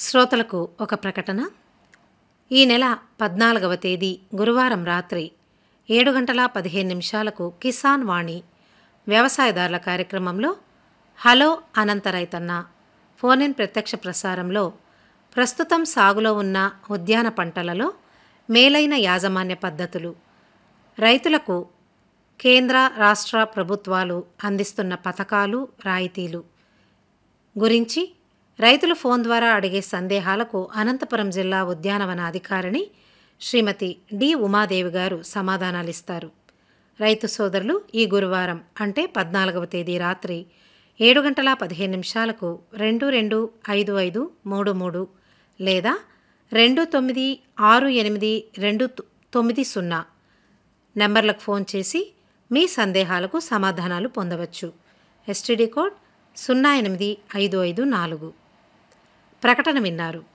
శ్రోతలకు ఒక ప్రకటన ఈ నెల పద్నాలుగవ తేదీ గురువారం రాత్రి ఏడు గంటల పదిహేను నిమిషాలకు కిసాన్ వాణి వ్యవసాయదారుల కార్యక్రమంలో హలో అనంత రైతన్న ఫోన్ ఇన్ ప్రత్యక్ష ప్రసారంలో ప్రస్తుతం సాగులో ఉన్న ఉద్యాన పంటలలో మేలైన యాజమాన్య పద్ధతులు రైతులకు కేంద్ర రాష్ట్ర ప్రభుత్వాలు అందిస్తున్న పథకాలు రాయితీలు గురించి రైతులు ఫోన్ ద్వారా అడిగే సందేహాలకు అనంతపురం జిల్లా ఉద్యానవన అధికారిణి శ్రీమతి డి ఉమాదేవి గారు సమాధానాలిస్తారు రైతు సోదరులు ఈ గురువారం అంటే పద్నాలుగవ తేదీ రాత్రి ఏడు గంటల పదిహేను నిమిషాలకు రెండు రెండు ఐదు ఐదు మూడు మూడు లేదా రెండు తొమ్మిది ఆరు ఎనిమిది రెండు తొ- తొమ్మిది సున్నా నెంబర్లకు ఫోన్ చేసి మీ సందేహాలకు సమాధానాలు పొందవచ్చు ఎస్టీడీ కోడ్ సున్నా ఎనిమిది ఐదు ఐదు నాలుగు ప్రకటన విన్నారు